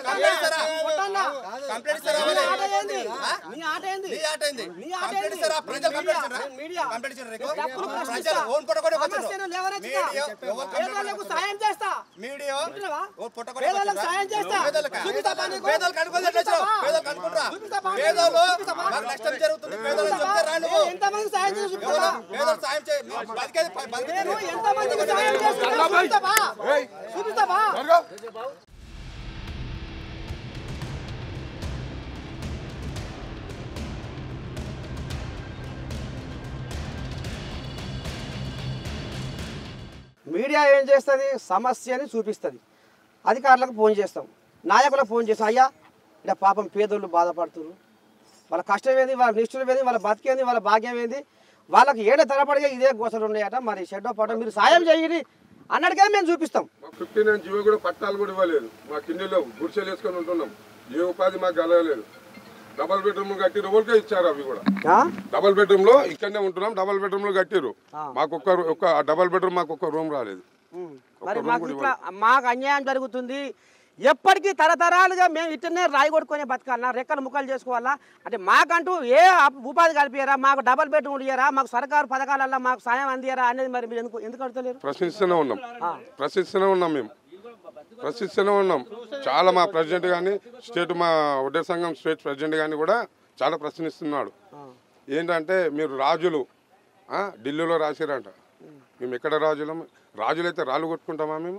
Complaint ఇస్తారా కొట్టన్నా. Complaint ఇస్తారా నీ మరి? ఆట ఏంది? ఆ? నీ ఆట ఏంది? నీ ఆట ఏంది నీ ఆట కంప్లైంట్ ఏంది? ఇస్తారా ప్రజలు నేను కంప్లైంట్ మీడియా, ఇస్తారా నేను మీడియా. కంప్లైంట్ ఇస్తారా నీకు? తప్పులు ప్రజలు ప్రశ్నిస్తా. ఓన్ పొట్టకొడే సమస్యను లేవనెత్తుతా. మీడియా ఎవరు కంప్లైంట్ పేదలకు సాయం చేస్తా మీడియా వింటున్నావా? ఓ పుట్టకొడే పేదలకు వచ్చిండ్రా? సాయం చేస్తా. పేదలకా? చూపిస్తావా నీకు? పేదలకు అనుకోదు ఎట్లా వచ్చావు? చూపిస్తావా? పేదలకు అనుకుంటా చూపిస్తావా? పేదలు చూపిస్తావా? మాకు నష్టం జరుగుతుంది పేదలు చెప్తే రా నువ్వు నేను ఎంతమంది సాయం చేసి ఎవరు? చూపిస్తావా? పేదలు సాయం చేయి బతికేది బతికేది నేను ఎంతమందికి సాయం చేస్తున్నా చూపిస్తావా? చూపిస్తావా? మీడియా ఏం చేస్తుంది సమస్యని చూపిస్తుంది అధికారులకు ఫోన్ చేస్తాం నాయకులకు ఫోన్ చేస్తాం అయ్యా ఇలా పాపం పేదోళ్ళు బాధపడుతున్నారు వాళ్ళ కష్టం ఏంది వాళ్ళ నిష్ఠురం ఏంది వాళ్ళ బతికేంది వాళ్ళ భాగ్యం ఏంది వాళ్ళకి ఏడ తరపడిగా ఇదే గోసలు ఉన్నాయట మరి షెడ్డో పడో మీరు సాయం చేయండి అన్నట్టుగా మేము చూపిస్తాం మా ఫిఫ్టీ నైన్ జీవో కూడా పట్టాలు కూడా ఇవ్వలేదు మా కిందిలో గుడిసెలు వేసుకొని ఉంటున్నాం ఏ ఉపాధి మాకు కలగలేదు డబల్ బెడ్రూమ్ కట్టిరు ఎవరికే ఇచ్చారు అవి కూడా ఆ? డబల్ బెడ్రూమ్ లో ఇక్కడనే ఉంటున్నాం డబల్ బెడ్రూమ్ లో కట్టిరు ఆ. మాకు ఒక్క ఒక్క డబల్ బెడ్రూమ్ మాకు ఒక్క రూమ్ రాలేదు ఉమ్. మరి మాకు ఇట్లా మాకు అన్యాయం జరుగుతుంది ఎప్పటికీ తరతరాలుగా మేము ఇట్టనే రాయి కొట్టుకొని బతకాలన్నా రెక్కలు ముక్కలు చేసుకోవాలా అంటే మాకంటూ ఏ అప్- ఉపాధి కల్పియరా మాకు డబల్ బెడ్రూమ్ ఇయ్యరా మాకు సర్కారు పథకాలల్లో మాకు సాయం అందియరా అనేది మరి మీరు ఎందుకు ఎందుకు అడుగుతలేరు ప్రశ్నిస్తూనే ఉన్నాం ప్రశ్నిస్తూనే ఉన్నాం మేము ప్రశ్నిస్తూనే ఉన్నాం చాలా మా ప్రెసిడెంట్ కానీ స్టేట్ మా వడ్డే సంఘం స్టేట్ ప్రెసిడెంట్ కానీ కూడా చాలా ప్రశ్నిస్తున్నాడు ఏంటంటే మీరు రాజులు ఆ, ఢిల్లీలో రాసిరంట మేము ఎక్కడ రాజులం రాజులైతే రాళ్ళు కొట్టుకుంటామా మేము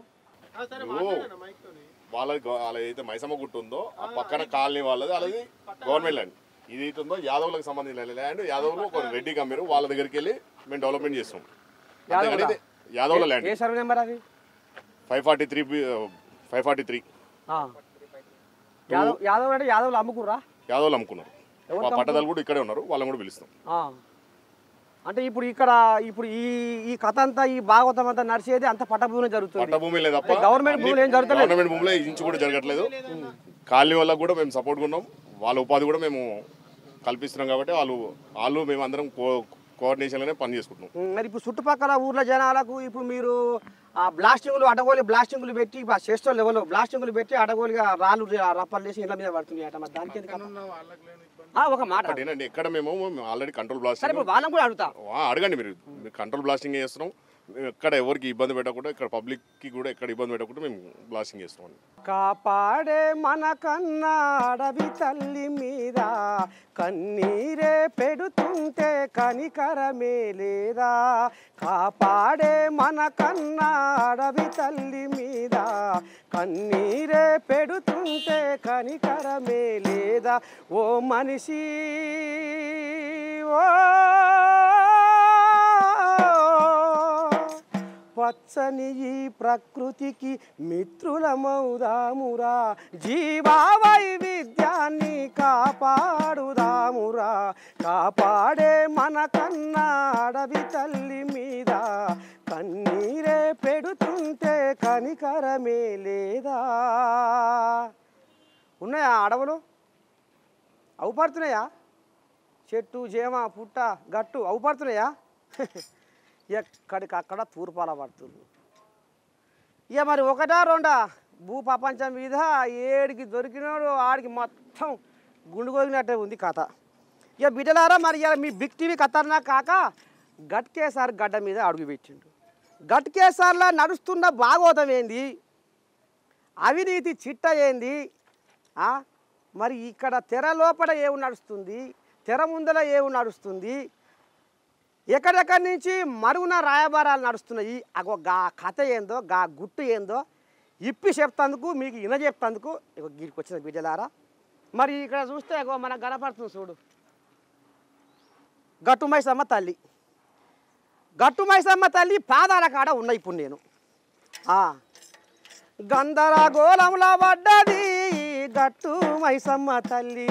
వాళ్ళది గవ- వాళ్ళది అయితే మైసమ్మ గుట్టు ఉందో ఆ పక్కన కాలనీ వాళ్ళది వాళ్ళది గవర్నమెంట్ ల్యాండ్ ఇది అయితే ఉందో యాదవులకు సంబంధించిన ల్యాండ్ యాదవులు ఒక రెడ్డి కమ్మారు వాళ్ళ దగ్గరికి వెళ్ళి మేము డెవలప్మెంట్ చేస్తాం అంతేగాని ఇది యాదవుల ల్యాండ్ ఏ సర్వే నెంబర్ అది five forty three five forty three ఆ. యాదవ్ యాదవ్ అంటే యాదవ్లు అమ్ముకుర్రా యాదవులు అమ్ముకున్నారు ఎవరు మా పట్టదాలు కూడా ఇక్కడే ఉన్నారు వాళ్ళని కూడా పిలుస్తాం ఆ. అంటే ఇప్పుడు ఇక్కడ ఇప్పుడు ఈ ఈ కథ అంతా ఈ భాగవతం అంతా నడిచేది అంత పట్టభూమిలో జరుగుతుంది పట్ట భూమి లేదు తప్ప గవర్నమెంట్ భూములు ఏం జరుగుతలేదు గవర్నమెంట్ భూమిలో ఇంచు కూడా జరగట్లేదు కాలనీ వాళ్ళకు కూడా మేము సపోర్ట్గా ఉన్నాం వాళ్ళ ఉపాధి కూడా మేము కల్పిస్తున్నాం కాబట్టి వాళ్ళు వాళ్ళు మేము అందరం కో కోఆర్డినేషన్లోనే పని చేసుకుంటున్నాం ఉమ్, మరి ఇప్పుడు చుట్టుపక్కల ఊర్ల జనాలకు ఇప్పుడు మీరు ఆ బ్లాస్టింగ్లు అడగోలి బ్లాస్టింగ్లు పెట్టి చేష్టం లెవెల్ బ్లాస్టింగ్లు పెట్టి అడగోలిగా రాళ్ళు ర- రప్పలు చేసి ఇళ్ళ మీద పడుతున్నాయి అట మరి దానికి ఎందుకు ఆ, ఒక మాట ఒకటి ఏంటంటే ఎక్కడ మేము ఆల్రెడీ కంట్రోల్ సరే బ్లాస్టింగ్ ఇప్పుడు వాళ్ళని కూడా అడుగుతా ఆ, అడగండి మీరు మీరు కంట్రోల్ బ్లాస్టింగ్ చేస్తున్నాం మేము ఎక్కడ ఎవరికి ఇబ్బంది పెట్టకుండా ఇక్కడ పబ్లిక్కి కూడా ఎక్కడ ఇబ్బంది పెట్టకుండా మేము బ్లాస్టింగ్ చేస్తున్నాం కాపాడే మన కన్నా అడవి తల్లి మీద కన్నీరే పెడుతుంటే కనికరమే లేదా కాపాడే మన కన్నా అడవి తల్లి మీద కన్నీరే పెడుతుంటే కనికరమే లేదా ఓ మనిషి ఓ పచ్చని ఈ ప్రకృతికి మిత్రులమౌదామురా జీవా వైవిధ్యాన్ని కాపాడుదామురా కాపాడే మన కన్నా అడవి తల్లి మీద కన్నీరే పెడుతుంటే కనికరమే లేదా ఉన్నాయా అడవులు అవుపడుతున్నాయా చెట్టు చేమ పుట్ట గట్టు అవుపడుతున్నాయా ఎక్కడికి అక్కడ తూర్పాల పడుతుంది ఇక మరి ఒకటా రెండా భూ ప్రపంచం మీద ఏడికి దొరికినాడు ఆడికి మొత్తం గుండు కొరిగినట్టే ఉంది కథ ఇక బిడ్డలారా మరి ఇక మీ బిగ్ టీవీ ఖతర్నా కాక గట్కేసారి గడ్డ మీద అడుగు పెట్టిండు గట్కేసార్లా నడుస్తున్న భాగవతం ఏంది అవినీతి చిట్ట ఏంది ఆ? మరి ఇక్కడ తెర లోపల ఏమి నడుస్తుంది తెర ముందర ఏమి నడుస్తుంది ఎక్కడెక్కడి నుంచి మరుగున రాయబారాలు నడుస్తున్నాయి అగో గా కథ ఏందో గా గుట్టు ఏందో ఇప్పి చెప్తందుకు మీకు ఇన చెప్తందుకు ఇగో గీడికి వచ్చిన బిడ్డలారా మరి ఇక్కడ చూస్తే ఇగో మనకు కనపడుతుంది చూడు గట్టు మైసమ్మ తల్లి గట్టు మైసమ్మ తల్లి పాదాల కాడ ఉన్నా ఇప్పుడు నేను ఆ. గందరగోళంలో పడ్డది గట్టు మైసమ్మ తల్లి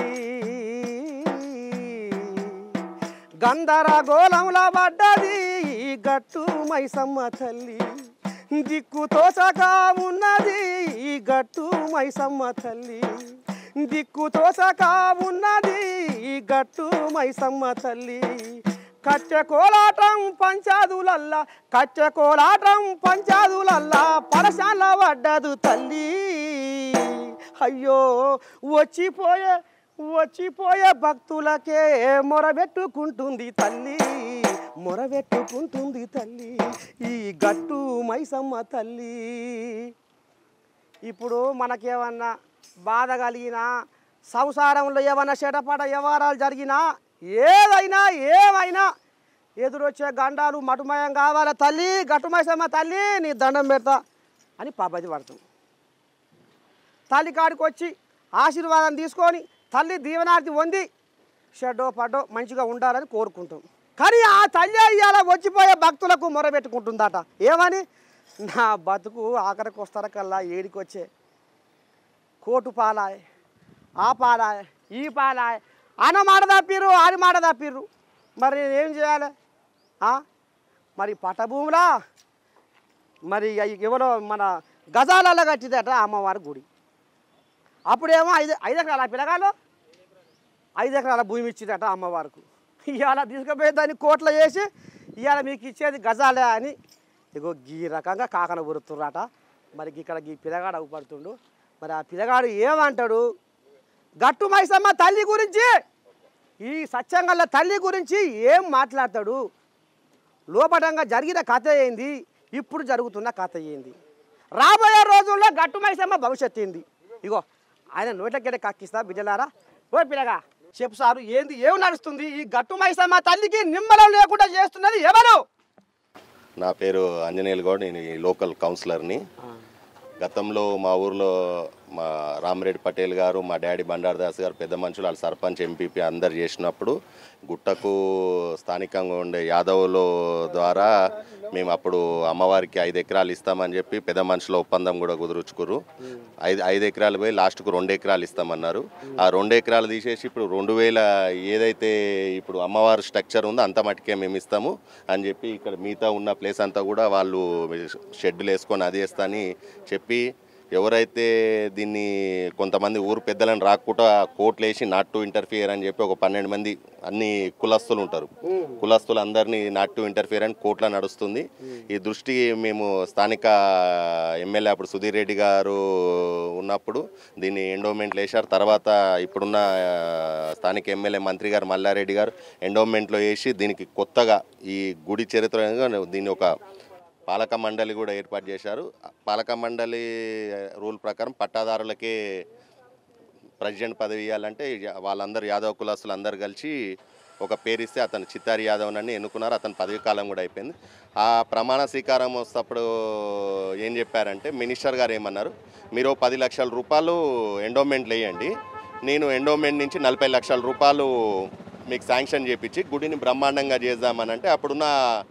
గందరగోళంలో పడ్డది గట్టు మైసమ్మ తల్లి దిక్కు తోసగా ఉన్నది గట్టు మైసమ్మ తల్లి దిక్కు తోసగా ఉన్నది గట్టు మైసమ్మ తల్లి కట్టె కోలాటం పంచాదులల్లా కట్టె కోలాటం పంచాదులల్లా పరశాల పడ్డదు తల్లి అయ్యో వచ్చిపోయే వచ్చిపోయే భక్తులకే మొరబెట్టుకుంటుంది తల్లి మొరబెట్టుకుంటుంది తల్లి ఈ గట్టు మైసమ్మ తల్లి ఇప్పుడు మనకేమన్నా బాధ కలిగినా సంసారంలో ఏమన్నా చెడపడ వ్యవహారాలు జరిగినా ఏదైనా ఏమైనా ఎదురొచ్చే గండాలు మటుమయం కావాలా తల్లి గట్టుమైసమ్మ తల్లి నీ దండం పెడతా అని పాపది పడుతుంది తల్లి కాడికి వచ్చి ఆశీర్వాదం తీసుకొని తల్లి దీవనార్థి పొంది షెడ్డో పడ్డో మంచిగా ఉండాలని కోరుకుంటాం కానీ ఆ తల్లి అయ్యాల వచ్చిపోయే భక్తులకు మొరబెట్టుకుంటుందట ఏమని నా బతుకు ఆఖరికి వస్తార కల్లా ఏడికి వచ్చే కోటు పాలాయ్ ఆ పాలాయ్ ఈ పాలాయ్ అన్న మాట తప్పిర్రు ఆడి మాట తప్పిర్రు మరి నేనేం చేయాలి ఆ? మరి పట్టభూములా మరి అయి ఎవరో మన గజాలలో కట్టిదట అమ్మవారి గుడి అప్పుడేమో ఐదు ఐదు ఎకరాల పిల్లగాలు ఐదు ఎకరాల భూమి ఇచ్చిందట అమ్మవారికి ఇవాళ తీసుకుపోయి దాన్ని కోట్ల వేసి ఇవాళ మీకు ఇచ్చేది గజాలే అని ఇగో ఈ రకంగా కాకన ఉరుతుర్రట మరి ఇక్కడ ఈ పిల్లగాడు అగుపడుతుండు మరి ఆ పిల్లగాడు ఏమంటాడు గట్టు మైసమ్మ తల్లి గురించి ఈ సత్యంగల్ల తల్లి గురించి ఏం మాట్లాడతాడు లోపటంగా జరిగిన కథ ఏంది ఇప్పుడు జరుగుతున్న కథ ఏంది రాబోయే రోజుల్లో గట్టు మైసమ్మ భవిష్యత్తు ఏంది ఇగో ఆయన నోట్లకెళ్ళి కక్కిస్తా బిడ్డలారా ఓ పిల్లగా చెప్పు సారు ఏంది ఏం నడుస్తుంది ఈ గట్టు మైసమ్మ తల్లికి నిమ్మలం లేకుండా చేస్తున్నది ఎవరు నా పేరు ఆంజనేయులు గౌడ్ నేను ఈ లోకల్ కౌన్సిలర్ని గతంలో మా ఊర్లో మా రామరెడ్డి పటేల్ గారు మా డాడీ బండారదాస్ గారు పెద్ద మనుషులు వాళ్ళ సర్పంచ్ ఎంపీపీ అందరు చేసినప్పుడు గుట్టకు స్థానికంగా ఉండే యాదవుల ద్వారా మేము అప్పుడు అమ్మవారికి ఐదు ఎకరాలు ఇస్తామని చెప్పి పెద్ద మనుషుల ఒప్పందం కూడా కుదురుచుకురు ఐదు ఐదు ఎకరాలు పోయి లాస్ట్కు రెండు ఎకరాలు ఇస్తామన్నారు ఆ రెండు ఎకరాలు తీసేసి ఇప్పుడు రెండు వేల ఏదైతే ఇప్పుడు అమ్మవారి స్ట్రక్చర్ ఉందో అంత మటుకే మేము ఇస్తాము అని చెప్పి ఇక్కడ మిగతా ఉన్న ప్లేస్ అంతా కూడా వాళ్ళు షెడ్యూల్ వేసుకొని అది వేస్తా అని చెప్పి ఎవరైతే దీన్ని కొంతమంది ఊరు పెద్దలను రాకుండా కోట్లు వేసి నాట్ టు ఇంటర్ఫియర్ అని చెప్పి ఒక పన్నెండు మంది అన్ని కులస్తులు ఉంటారు కులస్తులు అందరినీ నాట్ టు ఇంటర్ఫియర్ అని కోట్ల నడుస్తుంది ఈ దృష్టి మేము స్థానిక ఎమ్మెల్యే అప్పుడు సుధీర్ రెడ్డి గారు ఉన్నప్పుడు దీన్ని ఎండోమెంట్లు వేశారు తర్వాత ఇప్పుడున్న ఆ, స్థానిక ఎమ్మెల్యే మంత్రి గారు మల్లారెడ్డి గారు ఎండోమెంట్లో వేసి దీనికి కొత్తగా ఈ గుడి చరిత్ర దీన్ని ఒక పాలక మండలి కూడా ఏర్పాటు చేశారు పాలక మండలి రూల్ ప్రకారం పట్టాదారులకే ప్రెసిడెంట్ పదవి ఇవ్వాలంటే యా- వాళ్ళందరూ యాదవ్ కులస్తులు అందరు కలిసి ఒక పేరు ఇస్తే అతను చిత్తారి యాదవ్ అని ఎన్నుకున్నారు అతని పదవి కాలం కూడా అయిపోయింది ఆ ప్రమాణ స్వీకారం వస్తప్పుడు ఏం చెప్పారంటే మినిస్టర్ గారు ఏమన్నారు మీరు ఓ పది లక్షల రూపాయలు ఎండోమెంట్లు వేయండి నేను ఎండోమెంట్ నుంచి నలభై లక్షల రూపాయలు మీకు శాంక్షన్ చేపించి గుడిని బ్రహ్మాండంగా చేద్దామని అంటే అప్పుడున్న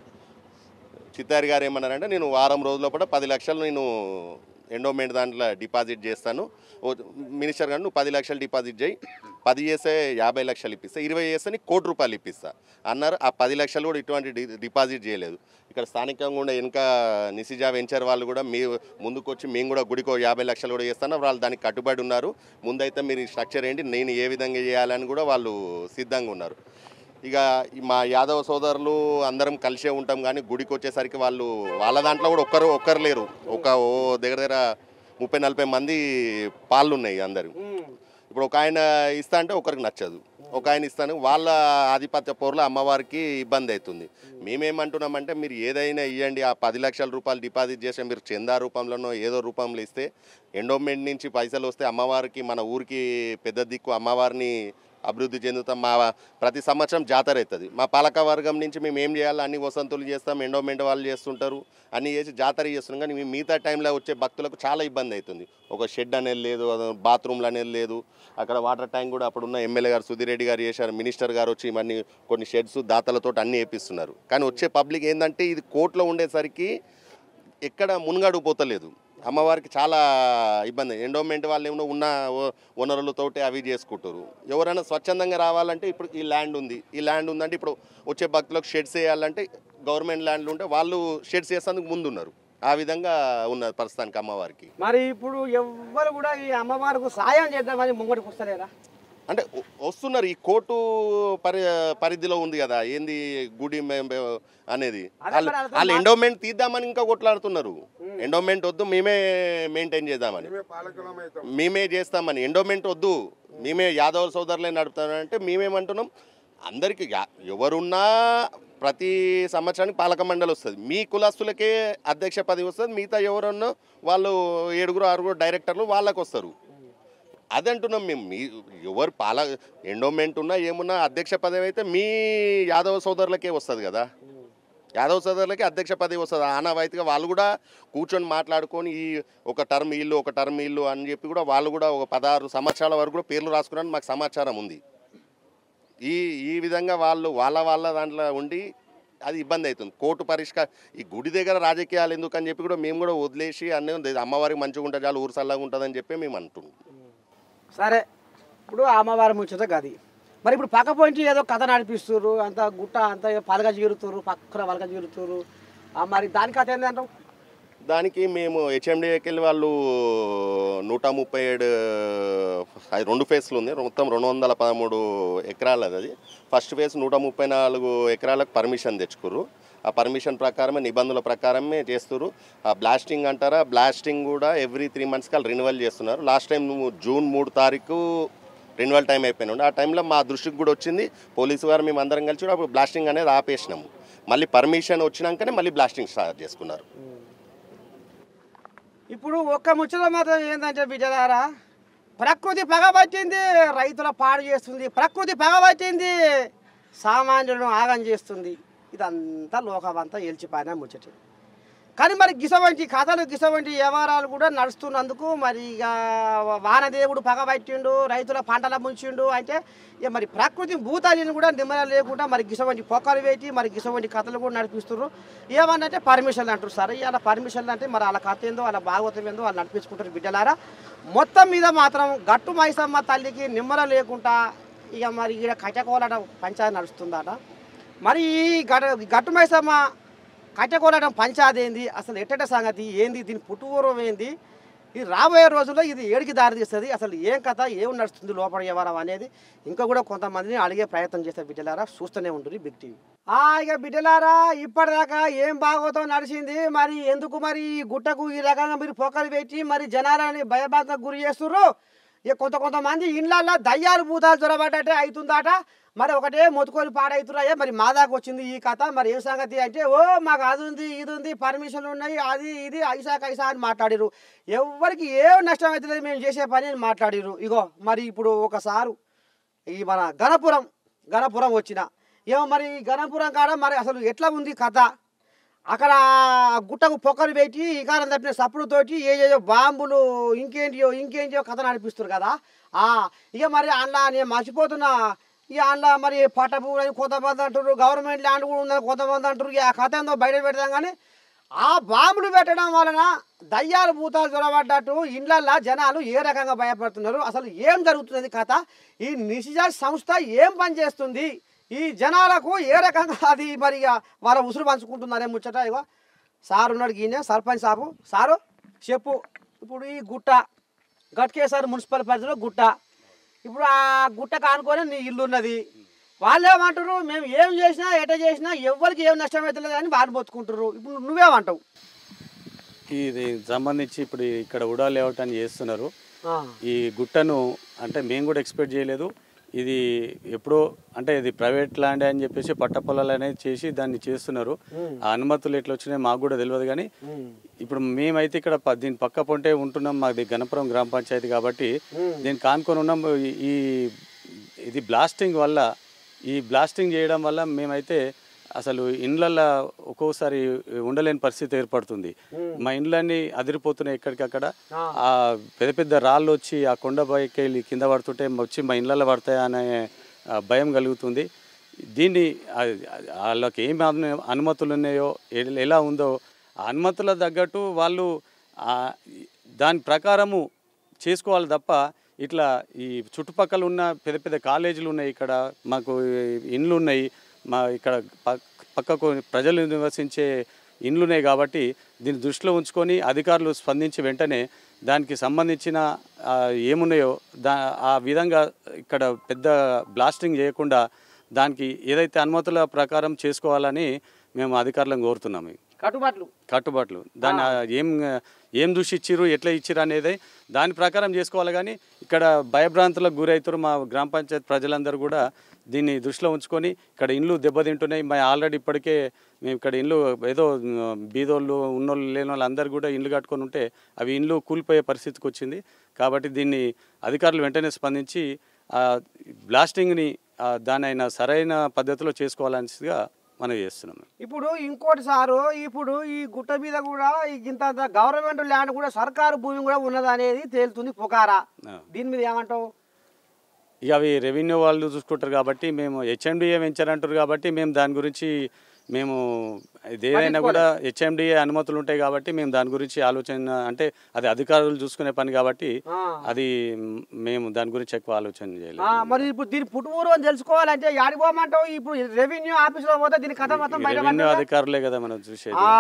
చిత్తారి గారు ఏమన్నారంటే నేను వారం రోజుల పాటు పది లక్షలు నేను ఎండోమెంట్ దాంట్లో డిపాజిట్ చేస్తాను ఓ మినిస్టర్ గారు నువ్వు పది లక్షలు డిపాజిట్ చేయి పది చేస్తే యాభై లక్షలు ఇప్పిస్తా ఇరవై చేస్తే నీకు కోటి రూపాయలు ఇప్పిస్తా అన్నారు ఆ పది లక్షలు కూడా ఇటువంటి డి- డిపాజిట్ చేయలేదు ఇక్కడ స్థానికంగా ఉండే వెనుక నిసిజా వెంచర్ వాళ్ళు కూడా మీ ముందుకు వచ్చి మేము కూడా గుడికో యాభై లక్షలు కూడా చేస్తాను వాళ్ళు దానికి కట్టుబడి ఉన్నారు ముందైతే మీరు ఈ స్ట్రక్చర్ ఏంటి నేను ఏ విధంగా చేయాలని కూడా వాళ్ళు సిద్ధంగా ఉన్నారు ఇక ఈ మా యాదవ సోదరులు అందరం కలిసే ఉంటాం కానీ గుడికి వచ్చేసరికి వాళ్ళు వాళ్ళ దాంట్లో కూడా ఒక్కరు ఒక్కరు లేరు ఒక ఓ దగ్గర దగ్గర ముప్పై నలభై మంది పాళ్ళు ఉన్నాయి అందరు ఇప్పుడు ఒక ఆయన ఇస్తా అంటే ఒకరికి నచ్చదు ఒక ఆయన ఇస్తాను వాళ్ళ ఆధిపత్య పౌరుల అమ్మవారికి ఇబ్బంది అవుతుంది మేమేమంటున్నామంటే మీరు ఏదైనా ఇవ్వండి ఆ పది లక్షల రూపాయలు డిపాజిట్ చేస్తే మీరు చందా రూపంలోనో ఏదో రూపంలో ఇస్తే ఎండోమెంట్ నుంచి పైసలు వస్తే అమ్మవారికి మన ఊరికి పెద్ద దిక్కు అమ్మవారిని అభివృద్ధి చెందుతాం మా ప్రతి సంవత్సరం జాతర అవుతుంది మా పాలక వర్గం నుంచి మేము ఏం చేయాలి అన్ని వసంతులు చేస్తాం ఎండోమెంట్ వాళ్ళు చేస్తుంటారు అన్ని చేసి జాతర చేస్తున్నాం కానీ మేము మిగతా టైంలో వచ్చే భక్తులకు చాలా ఇబ్బంది అవుతుంది ఒక షెడ్ అనేది లేదు బాత్రూమ్లు అనేది లేదు అక్కడ వాటర్ ట్యాంక్ కూడా అప్పుడున్న ఎమ్మెల్యే గారు సుధీర్ రెడ్డి గారు చేశారు మినిస్టర్ గారు వచ్చి ఇవన్నీ కొన్ని షెడ్స్ దాతలతో అన్ని వేపిస్తున్నారు కానీ వచ్చే పబ్లిక్ ఏంటంటే ఇది కోర్టులో ఉండేసరికి ఎక్కడ మునుగాడు పోతలేదు అమ్మవారికి చాలా ఇబ్బంది ఎండోమెంట్ వాళ్ళు ఏమో ఉన్న ఓ- వనరులతోటి అవి చేసుకుంటారు ఎవరైనా స్వచ్ఛందంగా రావాలంటే ఇప్పుడు ఈ ల్యాండ్ ఉంది ఈ ల్యాండ్ ఉందంటే ఇప్పుడు వచ్చే భక్తులకు షెడ్స్ వేయాలంటే గవర్నమెంట్ ల్యాండ్లు ఉంటే వాళ్ళు షెడ్స్ వేసేందుకు ముందున్నారు ఆ విధంగా ఉన్నది ప్రస్తుతానికి అమ్మవారికి మరి ఇప్పుడు ఎవ్వరు కూడా ఈ అమ్మవారికి సాయం చేద్దామని ముంగడికి వస్తలేరా అంటే వ- వస్తున్నారు ఈ కోర్టు పరి పరిధిలో ఉంది కదా ఏంది గుడి మే- మే- అనేది అదే వాళ్ళు మరి వాళ్ళతో వాళ్ళు ఎండోమెంట్ తీద్దామని ఇంకా కొట్లాడుతున్నారు ఎండోమెంట్ వద్దు మేమే మెయింటైన్ చేద్దామని మేమే పాలకులం అవుతాం మేమే చేస్తామని ఎండోమెంట్ వద్దు మేమే యాదవ సోదరులే నడుపుతామంటే మేమేమంటున్నాం అందరికీ యా- ఎవరున్నా ప్రతి సంవత్సరానికి పాలక మండలి వస్తుంది మీ కులస్తులకే అధ్యక్ష పదవి వస్తుంది మిగతా ఎవరున్నా వాళ్ళు ఏడుగురు ఆరుగురు డైరెక్టర్లు వాళ్ళకి వస్తారు అది అంటున్నాం మేము మీ ఎవరు పాల ఎండోమెంట్ ఉన్నా ఏమున్నా అధ్యక్ష పదవి అయితే మీ యాదవ సోదరులకే వస్తుంది కదా యాదవ సోదరులకి అధ్యక్ష పదవి వస్తుంది ఆనవాయితీగా వాళ్ళు కూడా కూర్చొని మాట్లాడుకొని ఈ ఒక టర్మ్ ఇల్లు ఒక టర్మ్ ఇల్లు అని చెప్పి కూడా వాళ్ళు కూడా ఒక పదహారు సంవత్సరాల వరకు కూడా పేర్లు రాసుకున్నారని మాకు సమాచారం ఉంది ఈ ఈ విధంగా వాళ్ళు వాళ్ళ వాళ్ళ దాంట్లో ఉండి అది ఇబ్బంది అవుతుంది కోర్టు పరిష్కార ఈ గుడి దగ్గర రాజకీయాలు ఎందుకు అని చెప్పి కూడా మేము కూడా వదిలేసి అన్నీ అమ్మవారికి మంచిగా ఉంటుంది చాలు ఊరు చల్లగా ఉంటుందని చెప్పి మేము అంటున్నాం సరే ఇప్పుడు అమ్మవారి ముచ్చట గది మరి ఇప్పుడు పక్క పోయించి ఏదో కథ నడిపిస్తుర్రు అంత గుట్ట అంత పలక చీరుతుర్రు పక్కన పలక చీరుతుర్రు ఆ మరి దాని కథ ఏంటంటావు దానికి మేము హెచ్ఎండిఏకి వెళ్ళి వాళ్ళు నూట ముప్పై ఏడు అది రెండు ఫేస్లు ఉంది మొత్తం రెండు వందల పదమూడు ఎకరాలు అది ఫస్ట్ ఫేజ్ నూట ముప్పై నాలుగు ఎకరాలకు పర్మిషన్ తెచ్చుకుర్రు ఆ పర్మిషన్ ప్రకారమే నిబంధనల ప్రకారమే చేస్తున్నారు ఆ బ్లాస్టింగ్ అంటారా బ్లాస్టింగ్ కూడా ఎవ్రీ త్రీ మంత్స్కి వాళ్ళు రెన్యువల్ చేస్తున్నారు లాస్ట్ టైం జూన్ మూడు తారీఖు రెన్యువల్ టైం అయిపోయినా ఆ టైంలో మా దృష్టికి కూడా వచ్చింది పోలీసు వారు మేము అందరం కలిసి కూడా అప్పుడు బ్లాస్టింగ్ అనేది ఆపేసినాము మళ్ళీ పర్మిషన్ వచ్చినాకనే మళ్ళీ బ్లాస్టింగ్ స్టార్ట్ చేసుకున్నారు ఇప్పుడు ఒక్క ముచ్చట మాత్రం ఏంటంటే బిడ్డలారా ప్రకృతి పగబట్టింది రైతుల పాడు చేస్తుంది ప్రకృతి పగబట్టింది సామాన్యులను ఆగం చేస్తుంది ఇదంతా లోకమంతా ఎల్చిపోయిన ముచ్చట కానీ మరి గిసవంటి కథలు గిసవంటి వ్యవహారాలు కూడా నడుస్తున్నందుకు మరి ఇక వానదేవుడు పగబట్టిండు రైతుల పంటల ముంచిండు అంటే ఇక మరి ప్రకృతి భూతాలను కూడా నిమ్మల లేకుండా మరి గిసవంటి పొక్కలు పెట్టి మరి గిసవంటి కథలు కూడా నడిపిస్తున్నారు ఏమన్నంటే పర్మిషన్లు అంటారు సరే ఇలా పర్మిషన్లు అంటే మరి వాళ్ళ కథ ఏందో వాళ్ళ భాగవతం ఏందో వాళ్ళు నడిపించుకుంటారు బిడ్డలారా మొత్తం మీద మాత్రం గట్టు మైసమ్మ తల్లికి నిమ్మల లేకుండా ఇక మరి ఈడ కట్టకోలట పంచాయతీ నడుస్తుందట మరి ఈ గట గట్టు మైసమ్మ కట్టకోలడం పంచాది ఏంది అసలు ఎట్టట సంగతి ఏంది దీని పుట్టుపూర్వం ఏంది ఇది రాబోయే రోజుల్లో ఇది ఏడికి దారి తీస్తుంది అసలు ఏం కథ ఏం నడుస్తుంది లోపల వ్యవహారం అనేది ఇంకా కూడా కొంతమందిని అడిగే ప్రయత్నం చేస్తారు బిడ్డలారా చూస్తూనే ఉంటుంది బిగ్ టీవీ ఆ ఇక బిడ్డలారా ఇప్పటిదాకా ఏం బాగోతో నడిచింది మరి ఎందుకు మరి ఈ గుట్టకు ఈ రకంగా మీరు పొక్కలు పెట్టి మరి జనాలని భయబాధకు గురి చేస్తుర్రు ఇక కొంత కొంతమంది ఇండ్లల్లో దయ్యాలు భూతాలు జ్వరబడ్డట్టే అవుతుందట మరి ఒకటే మొత్తుకొని పాడవుతున్నాయే మరి మా దాకా వచ్చింది ఈ కథ మరి ఏం సంగతి అంటే ఓ మాకు అది ఉంది ఇది ఉంది పర్మిషన్లు ఉన్నాయి అది ఇది ఐసా కైసా అని మాట్లాడిరు ఎవరికి ఏం నష్టం అవుతుంది మేము చేసే పని అని మాట్లాడిరు ఇగో మరి ఇప్పుడు ఒకసారు ఈ మన గణపురం గణపురం వచ్చిన ఏమో మరి ఈ గణపురం కాడ మరి అసలు ఎట్లా ఉంది కథ అక్కడ గుట్టకు పొక్కలు పెట్టి ఇకారం తప్పిన సప్పుడుతోటి ఏదేదో బాంబులు ఇంకేంటియో ఇంకేంటియో కథ నడిపిస్తారు కదా ఆ, ఇక మరి అందులో నేను మర్చిపోతున్నా ఇక అందులో మరి పట్టపు అని కొంతమంది అంటారు గవర్నమెంట్ ల్యాండ్ కూడా ఉందని కొంతమంది అంటారు ఇక ఆ కథ ఏందో బయట పెడతాం కానీ ఆ బాంబులు పెట్టడం వలన దయ్యాలు భూతాలు జ్వరబడ్డట్టు ఇండ్లల్లో జనాలు ఏ రకంగా భయపడుతున్నారు అసలు ఏం జరుగుతున్నది కథ ఈ నిషిజాల్ సంస్థ ఏం పని చేస్తుంది ఈ జనాలకు ఏ రకంగా అది మరి ఇక వాళ్ళ ఉసురు పంచుకుంటున్నారే ముచ్చట ఇగో సార్ ఉన్నాడు ఈయన సర్పంచ్ సాబు సారు చెప్పు ఇప్పుడు ఈ గుట్ట గట్కేసారి మున్సిపల్ పరిధిలో గుట్ట ఇప్పుడు ఆ గుట్ట కానుకొని నీ ఇల్లు ఉన్నది వాళ్ళు ఏమంటారు మేము ఏం చేసినా ఎట చేసినా ఎవరికి ఏం నష్టం అవుతలేదు అని వాళ్ళు బతుకుంటారు ఇప్పుడు నువ్వేమంటావు ఇది సంబంధించి ఇప్పుడు ఇక్కడ ఉడా లేఅవుట్ అని చేస్తున్నారు ఆ, ఈ గుట్టను అంటే మేము కూడా ఎక్స్పెక్ట్ చేయలేదు ఇది ఎప్పుడో అంటే ఇది ప్రైవేట్ ల్యాండ్ అని చెప్పేసి పట్ట పొలాలు అనేది చేసి దాన్ని చేస్తున్నారు ఆ అనుమతులు ఎట్లా వచ్చినాయి మాకు కూడా తెలియదు కానీ ఇప్పుడు మేమైతే ఇక్కడ ప- దీని పక్క పొంటే ఉంటున్నాం మాది గణపురం గ్రామ పంచాయతీ కాబట్టి దీన్ని కానుకొని ఉన్నాం ఈ- ఈ ఇది బ్లాస్టింగ్ వల్ల ఈ బ్లాస్టింగ్ చేయడం వల్ల మేమైతే అసలు ఇండ్లల్లో ఒక్కోసారి ఉండలేని పరిస్థితి ఏర్పడుతుంది మా ఇండ్లన్నీ అదిరిపోతున్నాయి ఎక్కడికక్కడ ఆ పెద్ద పెద్ద రాళ్ళు వచ్చి ఆ కొండ పైకి వెళ్ళి కింద పడుతుంటే వచ్చి మా ఇండ్లలో పడతాయా అనే ఆ, భయం కలుగుతుంది దీన్ని ఆ, వాళ్ళకి ఏమి అను- అనుమతులు ఉన్నాయో ఎ- ఎలా ఉందో ఆ అనుమతుల తగ్గట్టు వాళ్ళు ఆ, దాని ప్రకారము చేసుకోవాలి తప్ప ఇట్లా ఈ చుట్టుపక్కల ఉన్న పెద్ద పెద్ద కాలేజీలు ఉన్నాయి ఇక్కడ మాకు ఇండ్లు ఉన్నాయి మా ఇక్కడ పక్- పక్కకు ప్రజలు నివసించే ఇండ్లు ఉన్నాయి కాబట్టి దీన్ని దృష్టిలో ఉంచుకొని అధికారులు స్పందించి వెంటనే దానికి సంబంధించిన ఆ, ఏమున్నాయో దా ఆ విధంగా ఇక్కడ పెద్ద బ్లాస్టింగ్ చేయకుండా దానికి ఏదైతే అనుమతుల ప్రకారం చేసుకోవాలని మేము అధికారులను కోరుతున్నాము కట్టుబాట్లు కట్టుబాట్లు దాన్ని ఆ ఏం ఏం చూసి ఇచ్చిర్రు ఎట్లా ఇచ్చిర్రు అనేది దాని ప్రకారం చేసుకోవాలి కానీ ఇక్కడ భయభ్రాంతులకు గురవుతారు మా గ్రామ పంచాయతీ ప్రజలందరూ కూడా దీన్ని దృష్టిలో ఉంచుకొని ఇక్కడ ఇండ్లు దెబ్బతింటున్నాయి మా ఆల్రెడీ ఇప్పటికే మేము ఇక్కడ ఇండ్లు ఏదో ఉమ్, బీదోళ్ళు ఉన్నోళ్ళు లేని వాళ్ళు అందరు కూడా ఇండ్లు కట్టుకొని ఉంటే అవి ఇండ్లు కూలిపోయే పరిస్థితికి వచ్చింది కాబట్టి దీన్ని అధికారులు వెంటనే స్పందించి ఆ బ్లాస్టింగ్ని ఆ, దాని అయిన సరైన పద్ధతిలో చేసుకోవాలనిగా మనం చేస్తున్నాం ఇప్పుడు ఇంకోటి సారు ఇప్పుడు ఈ గుట్ట మీద కూడా ఈ ఇంత గవర్నమెంట్ ల్యాండ్ కూడా సర్కారు భూమి కూడా ఉన్నది అనేది తేలుతుంది పుకారా ఆ. దీని మీద ఏమంటావు ఇక అవి రెవెన్యూ వాళ్ళు చూసుకుంటారు కాబట్టి మేము హెచ్ఎండిఏ వెంచర్ అంటారు కాబట్టి మేము దాని గురించి మేము ఇది ఏదైనా కూడా హెచ్ఎండిఏ అనుమతులు ఉంటాయి కాబట్టి మేము దాని గురించి ఆలోచన అంటే అది అధికారులు చూసుకునే పని కాబట్టి ఆ. అది మ్, మేము దాని గురించి ఎక్కువ ఆలోచన చేయలేదు ఆ, మరి ఇప్పుడు దీని పుట్టుమూరు అని తెలుసుకోవాలంటే యాడికి పోమంటావు ఇప్పుడు రెవెన్యూ ఆఫీసులో పోతే దీని కథ మొత్తం బయట రెవెన్యూ పడుతుందా? అధికారులే కదా మనం చూసేది ఆ,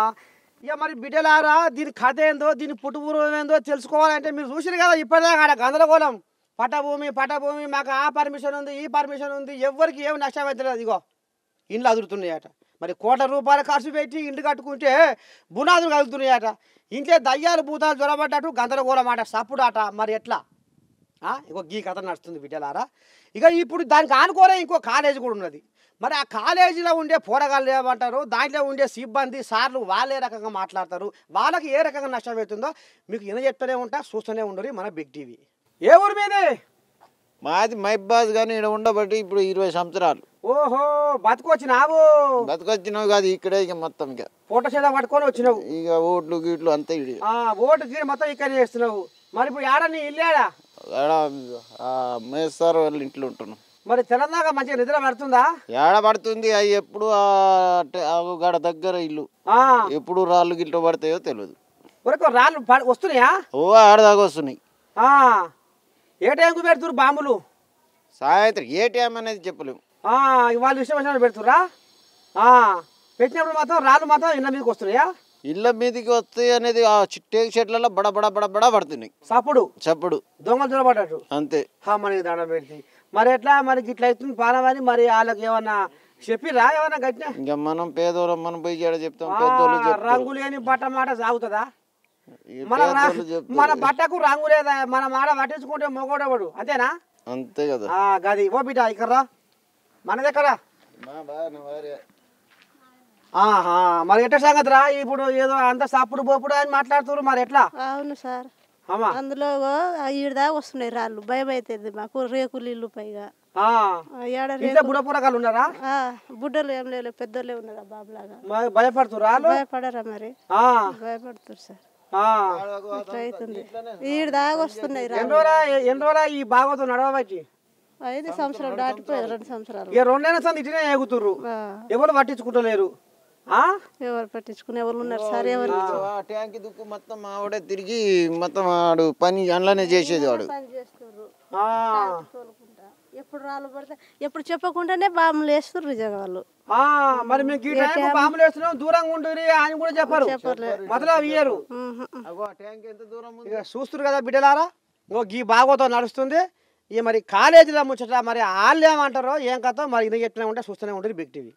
ఇక మరి బిడ్డలారా దీని కథ ఏందో దీని పుట్టుపూర్వం ఏందో తెలుసుకోవాలంటే మీరు చూసిరు కదా ఇప్పటిదాకా ఆడ గందరగోళం పట్టభూమి పట్టభూమి మాకు ఆ పర్మిషన్ ఉంది ఈ పర్మిషన్ ఉంది ఎవరికి ఏమి నష్టం అవుతలేదు ఇగో ఇండ్లు అదురుతున్నాయట మరి కోట్ల రూపాయలు ఖర్చు పెట్టి ఇండ్లు కట్టుకుంటే బునాదులు కలుగుతున్నాయట ఇంట్లో దయ్యాలు భూతాలు జ్వరబడ్డట్టు గందరగోళం ఆట సప్పుడు ఆట మరి ఎట్లా ఆ, ఇగో గీ కథ నడుస్తుంది బిడ్డలారా ఇక ఇప్పుడు దానికి ఆనుకోరే ఇంకో కాలేజీ కూడా ఉన్నది మరి ఆ కాలేజీలో ఉండే పోరగాళ్ళు ఏమంటారు దాంట్లో ఉండే సిబ్బంది సార్లు వాళ్ళే రకంగా మాట్లాడతారు వాళ్ళకి ఏ రకంగా నష్టం అవుతుందో మీకు ఈయన చెప్తూనే ఉంటా చూస్తూనే ఉండరు మన బిగ్ టీవీ ఏ ఊరు మీది మాది మైబాజ్ కానీ ఇక్కడ ఉండబట్టి ఇప్పుడు ఇరవై సంవత్సరాలు ఓహో బతుకొచ్చినావు బతకొచ్చినావు కాదు ఇక్కడే ఇక మొత్తం ఇక ఫోటో చేత పట్టుకొని వచ్చినావు ఇక ఓట్లు గీట్లు అంతా ఇడి ఆ, ఓటు గీడ మొత్తం ఇక్కడ చేస్తున్నావు మరి ఇప్పుడు ఆడ నీ ఇల్లేడా ఏడ మేస్తారు వాళ్ళ ఇంట్లో ఉంటున్నాం మరి తెలంగాణ మంచిగా నిద్ర పడుతుందా ఏడ పడుతుంది అవి ఎప్పుడు ఆ టె- ఆ గడ దగ్గర ఇల్లు ఆ, ఎప్పుడు రాళ్ళు గిట్లు పడతాయో తెలియదు ఊరికో రాళ్ళు పడ- వస్తున్నాయా ఓ ఆడదాకా వస్తున్నాయి ఆ, ఏ టైంకు పెడుతురు బాంబులు సాయంత్రం ఏ టైం అనేది చెప్పలేము ఆ, వాళ్ళు ఇష్టం వచ్చినప్పుడు పెడుతురా పెట్టినప్పుడు మాత్రం రాళ్ళు మాత్రం ఇళ్ళ మీదకి వస్తున్నాయా ఇళ్ళ మీదకి వస్తాయి అనేది ఆ టేక్ చెట్లలో బడ బడ బడ బడ పడుతున్నాయి సప్పుడు చప్పుడు దొంగలు దొరబడ్డట్టు అంతే హా మనకి దండం పెడితే మరి ఎట్లా మరి ఇట్లా అవుతుంది పానమని మరి వాళ్ళకి ఏమన్నా చెప్పిరా ఏమన్నా గట్టిన ఇంకా మనం పేదోళ్ళం మనం పోయి చేడ చెప్తాం పెద్దోళ్ళు చెప్తారు రంగు లేని బట్ట మాట సాగుతుందా ఈ మన రా- పేదోళ్ళు చెప్తారు. మన బట్టకు రంగు లేదా మన మాట పట్టించుకుంటే మొగోడవాడు అంతేనా అంతే కదా ఆ, గది ఓ బిడ్డ ఇక్కడ రా. మనది ఎక్కడా ఆహా మరి ఎట్లా సంగతి రా ఇప్పుడు ఏదో అంత సప్పుడు బోపుడు అని మాట్లాడుతున్నారు మరి ఎట్లా అవును సార్ అమ్మా అందులో ఈడదాకా వస్తున్నాయి రాళ్ళు భయం అవుతుంది మాకు రేకులు ఇల్లు పైగా ఆ. ఆ, ఏడ ఇంట్లో రేకు బుడ పూరకాలు ఉన్నారా ఆ, బుడ్డలు ఏం లేవు పెద్దోళ్ళే ఉన్నారు బాబులాగా మరి భయపడుతురా వాళ్ళు? భయపడరా మరి ఆ భయపడుతున్నారు సార్ ఆ. అట్లా అవుతుంది ఈడదాకా వస్తున్నాయి ఎన్ని రాళ్ళు రోజులా ఎన్ని రోజులా ఈ భాగవతం నడవబట్టి ఐదు సంవత్సరాలు దాటిపోయాయి రెండు సంవత్సరాలు ఇక రెండైనా సంది ఇట్లనే ఎగుతుర్రు ఆ, ఎవరు పట్టించుకుంటలేరు ఆ? ఎవరు పట్టించుకునే వాళ్ళు ఉన్నారు సార్ ఎవరు ఆ ట్యాంక్ దుక్కు మొత్తం ఆవిడే తిరిగి మొత్తం వాడు పని అందులోనే చేసేది వాడు పని చేస్తుర్రు ఆ. తోలుకుంటా ఎప్పుడు రాళ్ళు పడితే ఎప్పుడు చెప్పకుండానే బాంబులు వేస్తుర్రు నిజంగా వాళ్ళు ఆ, మరి మీకు ఈ టైంకు బాంబులు వేస్తున్నాం దూరంగా ఉంటుంది అని కూడా చెప్పరు మొదలు ఇయ్యరు ఉహు. అగో ఆ ట్యాంక్ ఎంత దూరం ఉంది ఇక చూస్తున్నారు కదా బిడ్డలారా ఇంకో గీ భాగవతం నడుస్తుంది ఇక మరి కాలేజీలో ముచ్చట మరి వాళ్ళు ఏమంటారో ఏం కథ మరి ఇది చెప్తూనే ఉంటే చూస్తూనే ఉంటుంది బిగ్ టీవీ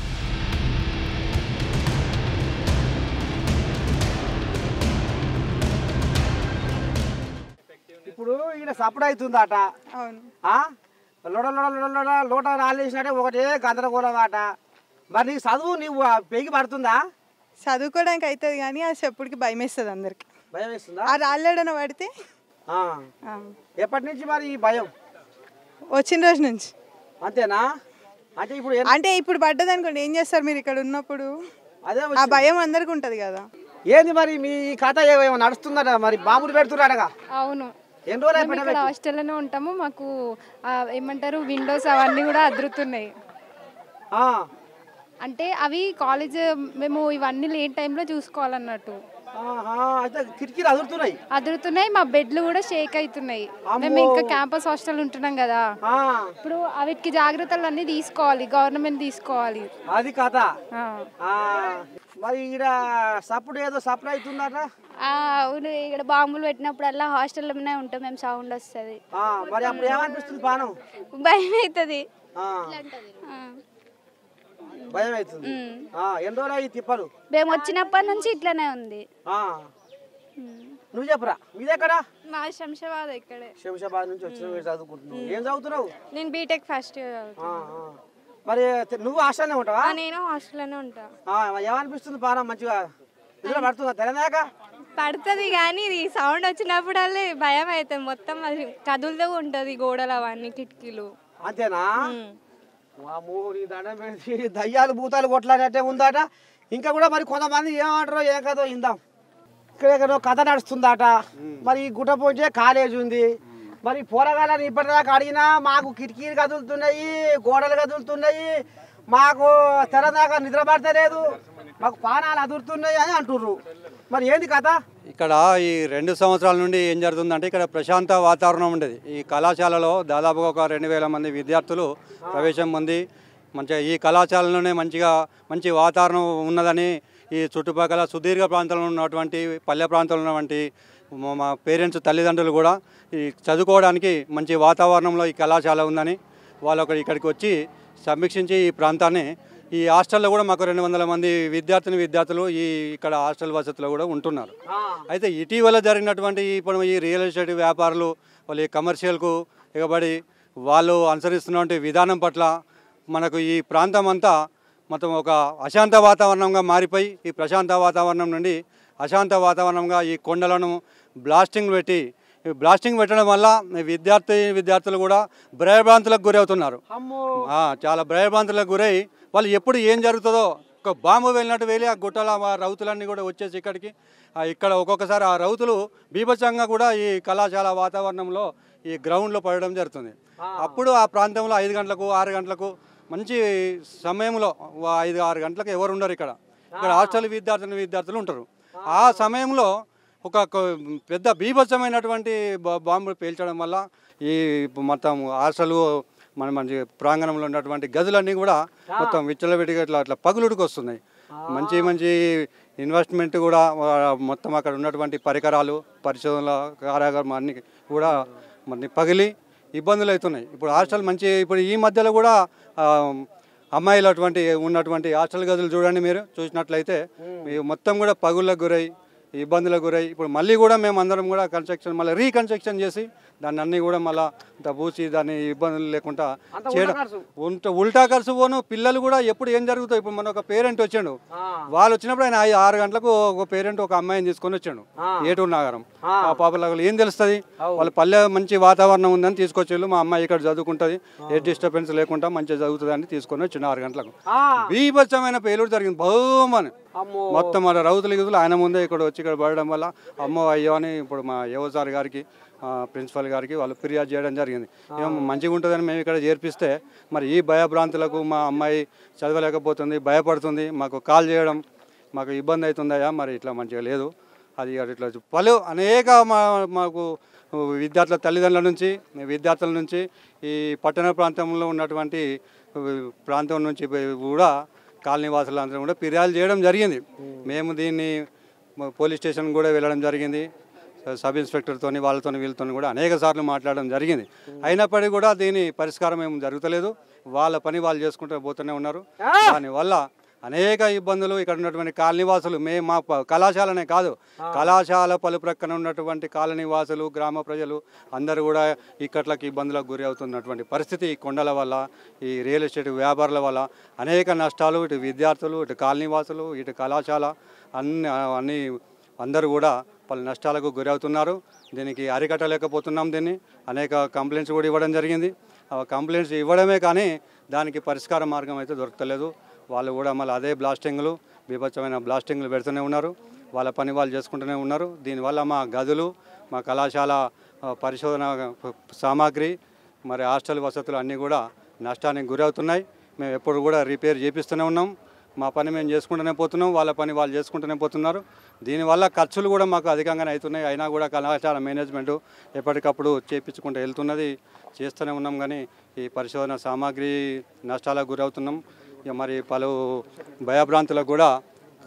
ఇప్పుడు ఈయన సప్పుడు అవుతుందట అవును ఆ? లోడ లోడ లోడ లోడ లోట రాలేసినట్టే ఒకటే గందరగోళం ఆట మరి నీ చదువు నీవు ఆ పెగి పడుతుందా చదువుకోవడానికి అవుతుంది కానీ అది చెప్పుడికి భయం వేస్తుంది అందరికి భయం వేస్తుందా ఆ రాళ్ళేడన పడితే ఆ. ఆ, ఎప్పటి నుంచి మరి ఈ భయం వచ్చిన రోజు నుంచి అంతేనా అంటే ఇప్పుడు ఏ- అంటే ఇప్పుడు పడ్డది అనుకోండి ఏం చేస్తారు మీరు ఇక్కడ ఉన్నప్పుడు అదే ఆ భయం అందరికి ఉంటుంది కదా ఏంది మరి మీ ఈ కథ ఏమో నడుస్తుందట మరి బాంబులు పెడుతున్నాడగా అవును ఎన్ని రోజులు మేము ఇక్కడ హాస్టల్లోనే ఉంటాము మాకు ఆ, ఏమంటారు విండోస్ అవన్నీ కూడా అదురుతున్నాయి ఆ, అంటే అవి కాలేజ్ మేము ఇవన్నీ లేని టైంలో చూసుకోవాలన్నట్టు ఆహా, అయితే కిటికీలు అదురుతున్నాయి అదురుతున్నాయి మా బెడ్లు కూడా షేక్ అవుతున్నాయి మేము ఇంకా క్యాంపస్ హాస్టల్ ఉంటున్నాం కదా ఆ, ఇప్పుడు వీటికి జాగ్రత్తలు అన్నీ తీసుకోవాలి గవర్నమెంట్ తీసుకోవాలి అది కథ ఆ. ఆ, మరి ఈడ సప్పుడు ఏదో సప్లై అవుతుందట ఆ, అవును ఇక్కడ బాంబులు పెట్టినప్పుడల్లా హాస్టల్లోనే ఉంటాం మేము సౌండ్ వస్తుంది ఆ, మరి అప్పుడు ఏమనిపిస్తుంది పానం భయం అవుతుంది ఆ, భయం అవుతుంది ఆ, ఎన్ని రోజులు అయ్యి తిప్పలు మేము వచ్చినప్పటి నుంచి ఇట్లనే ఉంది ఆ, నువ్వు చెప్పురా మీదెక్కడా మా శంషాబాద్ ఇక్కడే శంషాబాద్ నుంచి వచ్చిన మీరు చదువుకుంటున్నావు ఏం చదువుతున్నావు నేను బీటెక్ ఫస్ట్ ఇయర్ ఆ, ఆ. మరి తె- నువ్వు హాస్టల్నే ఉంటావా నేను హాస్టల్లోనే ఉంటా ఆ, ఏమనిపిస్తుంది పానం మంచిగా నిద్ర పడుతుందా తెలంగాక పడుతుంది కానీ ఇది సౌండ్ వచ్చినప్పుడల్లే భయం అవుతుంది మొత్తం అది కదులుతూ ఉంటుంది గోడలు అవన్నీ కిటికీలు అంతేనా వామ్మో, నీ దండం పెట్టి దయ్యాలు భూతాలు కొట్లాడినట్టే ఉందట ఇంకా కూడా మరి కొంతమంది ఏమంటారో ఏం కదో ఇందాం ఇక్కడ ఎక్కడో కథ నడుస్తుందట మరి ఈ గుట్ట పోంచే కాలేజ్ ఉంది మరి పోరగాళ్ళని ఇప్పటిదాకా అడిగినా మాకు కిటికీలు కదులుతున్నాయి గోడలు కదులుతున్నాయి మాకు తెరదాకా నిద్ర పడతలేదు మాకు పానాలు అదురుతున్నాయి అని అంటుర్రు మరి ఏంది కథ ఇక్కడ ఈ రెండు సంవత్సరాల నుండి ఏం జరుగుతుందంటే ఇక్కడ ప్రశాంత వాతావరణం ఉండేది ఈ కళాశాలలో దాదాపుగా ఒక రెండు వేల మంది విద్యార్థులు ప్రవేశం పొంది మంచిగా ఈ కళాశాలలోనే మంచిగా మంచి వాతావరణం ఉన్నదని ఈ చుట్టుపక్కల సుదీర్ఘ ప్రాంతంలో ఉన్నటువంటి పల్లె ప్రాంతంలో ఉన్నటువంటి మా- మా పేరెంట్స్ తల్లిదండ్రులు కూడా ఈ చదువుకోవడానికి మంచి వాతావరణంలో ఈ కళాశాల ఉందని వాళ్ళు ఒకటి ఇక్కడికి వచ్చి సమీక్షించి ఈ ప్రాంతాన్ని ఈ హాస్టల్లో కూడా మాకు రెండు వందల మంది విద్యార్థిని విద్యార్థులు ఈ ఇక్కడ హాస్టల్ వసతిలో కూడా ఉంటున్నారు అయితే ఇటీవల జరిగినటువంటి ఇప్పుడు ఈ రియల్ ఎస్టేట్ వ్యాపారులు వాళ్ళు ఈ కమర్షియల్కు ఎగబడి వాళ్ళు అనుసరిస్తున్నటువంటి విధానం పట్ల మనకు ఈ ప్రాంతం అంతా మొత్తం ఒక అశాంత వాతావరణంగా మారిపోయి ఈ ప్రశాంత వాతావరణం నుండి అశాంత వాతావరణంగా ఈ కొండలను బ్లాస్టింగ్ పెట్టి ఈ బ్లాస్టింగ్ పెట్టడం వల్ల ఈ విద్యార్థి విద్యార్థులు కూడా భయభ్రాంతులకు గురవుతున్నారు ఆ, చాలా భయభ్రాంతులకు గురై వాళ్ళు ఎప్పుడు ఏం జరుగుతుందో ఒక బాంబు వెళ్ళినట్టు వెళ్ళి ఆ గుట్టల ఆ రౌతులన్నీ కూడా వచ్చేసి ఇక్కడికి ఆ, ఇక్కడ ఒక్కొక్కసారి ఆ రౌతులు బీభత్సంగా కూడా ఈ కళాశాల వాతావరణంలో ఈ గ్రౌండ్లో పడడం జరుగుతుంది అప్పుడు ఆ ప్రాంతంలో ఐదు గంటలకు ఆరు గంటలకు మంచి సమయంలో వా- ఐదు ఆరు గంటలకు ఎవరు ఉండరు ఇక్కడ ఇక్కడ హాస్టల్ విద్యార్థిని విద్యార్థులు ఉంటారు ఆ సమయంలో ఒక కొ- పెద్ద బీభత్సమైనటువంటి బా- బాంబులు పేల్చడం వల్ల ఈ మొత్తం హాస్టల్ మన మంచి ప్రాంగణంలో ఉన్నటువంటి గదులన్నీ కూడా మొత్తం విచ్చలవిడిగా ఇట్లా అట్లా పగులుడికి వస్తున్నాయి మంచి మంచి ఇన్వెస్ట్మెంట్ కూడా ఆ, మొత్తం అక్కడ ఉన్నటువంటి పరికరాలు పరిశోధనల కారాగారం అన్ని కూడా మరి పగిలి ఇబ్బందులు అవుతున్నాయి ఇప్పుడు హాస్టల్ మంచి ఇప్పుడు ఈ మధ్యలో కూడా ఆ, అమ్మాయిలు అటువంటి ఉన్నటువంటి హాస్టల్ గదులు చూడండి మీరు చూసినట్లయితే మీ మొత్తం కూడా పగుళ్ళకు గురై ఇబ్బందులకు గురై ఇప్పుడు మళ్ళీ కూడా మేము అందరం కూడా కన్స్ట్రక్షన్ మళ్ళీ రీకన్స్ట్రక్షన్ చేసి దాన్ని అన్ని కూడా మళ్ళీ అంత పూసి దాన్ని ఇబ్బందులు లేకుండా చేయడం ఉంట ఉల్టా ఖర్చు పోను పిల్లలు కూడా ఎప్పుడు ఏం జరుగుతాయి ఇప్పుడు మన ఒక పేరెంట్ వచ్చాడు వాళ్ళు వచ్చినప్పుడు ఆయన ఐ- ఆరు గంటలకు ఒక పేరెంట్ ఒక అమ్మాయిని తీసుకొని వచ్చాడు ఏటూరు నగరం ఆ పాపలకు ఏం తెలుస్తుంది వాళ్ళ పల్లె మంచి వాతావరణం ఉందని తీసుకొచ్చేళ్ళు మా అమ్మాయి ఇక్కడ చదువుకుంటుంది ఏ డిస్టర్బెన్స్ లేకుండా మంచిగా చదువుతుంది అని తీసుకొని వచ్చిండు ఆరు గంటలకు బీభత్సమైన పేలుడు జరిగింది బహుమని మొత్తం మన రౌతులు గిదులు ఆయన ముందే ఇక్కడ వచ్చి ఇక్కడ పడడం వల్ల అమ్మో అయ్యో అని ఇప్పుడు మా యువ సార్ గారికి ఆ, ప్రిన్సిపల్ గారికి వాళ్ళు ఫిర్యాదు చేయడం జరిగింది ఏమో మంచిగా ఉంటుందని మేము ఇక్కడ చేర్పిస్తే మరి ఈ భయభ్రాంతులకు మా అమ్మాయి చదవలేకపోతుంది భయపడుతుంది మాకు కాల్ చేయడం మాకు ఇబ్బంది అవుతుందయ్యా మరి ఇట్లా మంచిగా లేదు అది అది ఇట్లా పలు అనేక మా మాకు విద్యార్థుల తల్లిదండ్రుల నుంచి విద్యార్థుల నుంచి ఈ పట్టణ ప్రాంతంలో ఉన్నటువంటి ప్రాంతం నుంచి కూడా కాలనీ వాసులందరూ కూడా ఫిర్యాదు చేయడం జరిగింది మేము దీన్ని మ- పోలీస్ స్టేషన్ కూడా వెళ్ళడం జరిగింది స- సబ్ ఇన్స్పెక్టర్తోని వాళ్ళతో వీళ్ళతో కూడా అనేక సార్లు మాట్లాడడం జరిగింది అయినప్పటికీ కూడా దీని పరిష్కారం ఏం జరుగుతలేదు వాళ్ళ పని వాళ్ళు చేసుకుంటూ పోతూనే ఉన్నారు దానివల్ల అనేక ఇబ్బందులు ఇక్కడ ఉన్నటువంటి కాలనీవాసులు మే మా ప- కళాశాలనే కాదు కళాశాల పలు ప్రక్కన ఉన్నటువంటి కాలనీవాసులు గ్రామ ప్రజలు అందరూ కూడా ఇక్కట్లకి ఇబ్బందులకు గురి అవుతున్నటువంటి పరిస్థితి ఈ కొండల వల్ల ఈ రియల్ ఎస్టేట్ వ్యాపారుల వల్ల అనేక నష్టాలు ఇటు విద్యార్థులు ఇటు కాలనీవాసులు ఇటు కళాశాల అన్ని అన్ని అందరూ కూడా పలు నష్టాలకు గురి అవుతున్నారు దీనికి అరికట్టలేకపోతున్నాం దీన్ని అనేక కంప్లైంట్స్ కూడా ఇవ్వడం జరిగింది ఆ కంప్లైంట్స్ ఇవ్వడమే కానీ దానికి పరిష్కార మార్గం అయితే దొరకలేదు వాళ్ళు కూడా మళ్ళీ అదే బ్లాస్టింగ్లు బీభత్సమైన బ్లాస్టింగ్లు పెడుతూనే ఉన్నారు వాళ్ళ పని వాళ్ళు చేసుకుంటూనే ఉన్నారు దీనివల్ల మా గదులు మా కళాశాల ఆ, పరిశోధన సామాగ్రి మరి హాస్టల్ వసతులు అన్నీ కూడా నష్టానికి గురవుతున్నాయి మేము ఎప్పుడు కూడా రిపేర్ చేపిస్తూనే ఉన్నాం మా పని మేము చేసుకుంటూనే పోతున్నాం వాళ్ళ పని వాళ్ళు చేసుకుంటూనే పోతున్నారు దీనివల్ల ఖర్చులు కూడా మాకు అధికంగానే అవుతున్నాయి అయినా కూడా కళాశాల మేనేజ్మెంట్ ఎప్పటికప్పుడు చేపించుకుంటూ వెళ్తున్నది చేస్తూనే ఉన్నాం కానీ ఈ పరిశోధన సామాగ్రి నష్టాలకు గురవుతున్నాం ఇక మరి పలు భయభ్రాంతులకు కూడా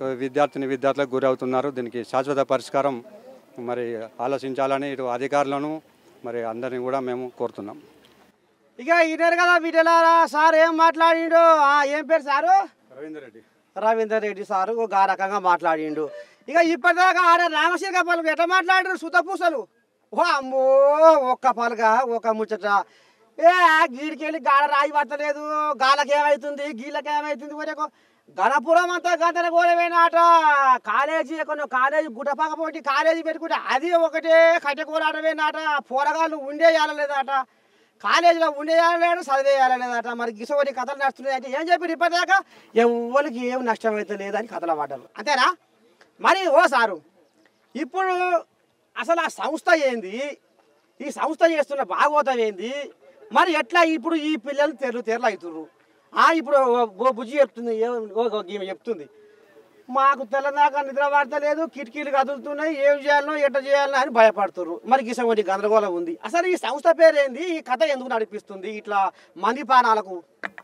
విద్యార్థిని విద్యార్థులకు గురవుతున్నారు దీనికి శాశ్వత పరిష్కారం మరి ఆలోచించాలని ఇటు అధికారులను మరి అందరిని కూడా మేము కోరుతున్నాం ఇక ఇన్నారు కదా బిడ్డలారా సార్ ఏం మాట్లాడిండు ఆ, ఏం పేరు సారు రవీందర్ రెడ్డి రవీందర్ రెడ్డి సారు ఒక ఆ రకంగా మాట్లాడిండు ఇక ఇప్పటిదాకా ఆడ రామశీర్క పలుకు ఎట్లా మాట్లాడారు సుతపూసలు ఓ అమ్మో ఒక్క పలుక ఒక ముచ్చట ఏ గీడికెళ్ళి గాడ రాయి పట్టలేదు గాలకి ఏమవుతుంది గీళ్ళకి ఏమవుతుంది వరకు గణపురం అంతా గంటల కోరవేనాట కాలేజీ కొన్ని కాలేజీ గుట్టపక్క పోటీ కాలేజీ పెట్టుకుంటే అది ఒకటే కట్టెకూరాడవేనాట పోరగాళ్ళు ఉండేయాలలేదట కాలేజీలో ఉండేయాలలేదు చదివేయాలలేదట మరి గిసోని కథలు నడుస్తున్నాయి అంటే ఏం చెప్పి ఇప్పటిదాకా ఎవరికి ఏం నష్టం అయితే లేదని కథలు పడ్డారు అంతేనా మరి ఓ సారు ఇప్పుడు అసలు ఆ సంస్థ ఏంది ఈ సంస్థ చేస్తున్న భాగవతం ఏంది మరి ఎట్లా ఇప్పుడు ఈ పిల్లలు తెరలు తెరలు అవుతుర్రు ఆ ఇప్పుడు ఓ- ఓ బుజ్జి చెప్తుంది ఏ- ఓ ఓ ఈమె చెప్తుంది మాకు తెల్లదాకా నిద్ర పడతలేదు కిటికీలు కదులుతున్నాయి ఏం చేయాలనో ఎట్ట చేయాలనో అని భయపడుతుర్రు మరి గిసంటి గందరగోళం ఉంది అసలు ఈ సంస్థ పేరేంది ఈ కథ ఎందుకు నడిపిస్తుంది ఇట్లా మంది పానాలకు